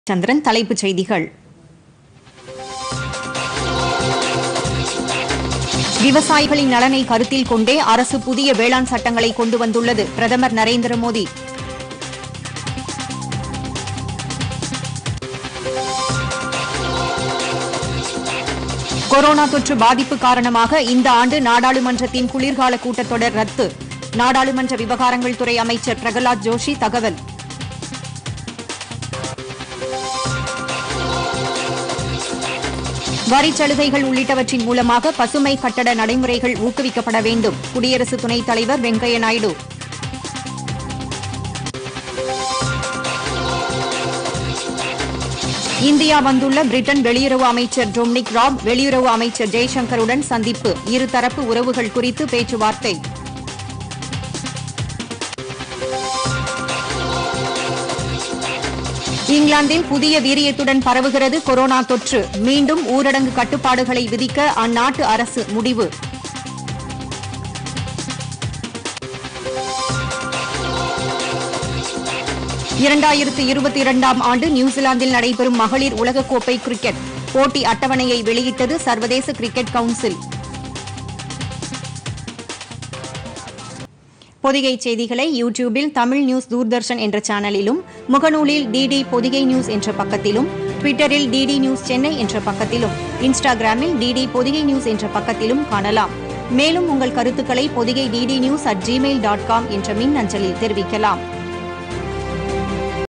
சந்திரன் தலைப்புச் செய்திகள் விவசாயிகளின் நலனை கருத்தில் கொண்டே அரசு புதிய வேளாண் சட்டங்களை கொண்டு வந்துள்ளது பிரதமர் நரேந்திர மோடி கொரோனா தொற்று பாதிப்பு காரணமாக இந்த ஆண்டு நாடாளுமன்றத்தின் குளிர்கால கூட்டத்தொடர் ரத்து நாடாளுமன்ற விவகாரங்கள் துறை அமைச்சர் பிரகலாத் ஜோஷி தகவல் வரிச் சலுகைகள் உள்ளிட்டவற்றின் மூலமாக பசுமை கட்டட நடைமுறைகள் ஊக்குவிக்கப்பட வேண்டும் குடியரசு துணைத் தலைவர் வெங்கையா நாயுடு இந்தியா வந்துள்ள பிரிட்டன் வெளியுறவு அமைச்சர் டொமினிக் ராப் வெளியுறவு அமைச்சர் ஜெய்சங்கருடன் சந்திப்பு இருதரப்பு உறவுகள் குறித்து பேச்சுவார்த்தை இங்கிலாந்தில் புதிய வீரியத்துடன் பரவுகிறது கொரோனா தொற்று மீண்டும் ஊரடங்கு கட்டுப்பாடுகளை விதிக்க அந்நாட்டு அரசு முடிவு இரண்டாயிரத்து இருபத்தி இரண்டாம் ஆண்டு நியூசிலாந்தில் நடைபெறும் மகளிர் உலகக்கோப்பை கிரிக்கெட் போட்டி அட்டவணையை வெளியிட்டது சர்வதேச கிரிக்கெட் கவுன்சில் பொதிகை செய்திகளை யூடியூபில் தமிழ் நியூஸ் தூர்தர்ஷன் என்ற சேனலிலும் முகநூலில் டிடி பொதிகை நியூஸ் என்ற பக்கத்திலும் ட்விட்டரில் டிடி நியூஸ் சென்னை என்ற பக்கத்திலும் இன்ஸ்டாகிராமில் டிடி பொதிகை நியூஸ் என்ற பக்கத்திலும் காணலாம் மேலும் உங்கள் கருத்துக்களை Podhigai DD news at Gmail dot com என்ற மின் அஞ்சலில் தெரிவிக்கலாம்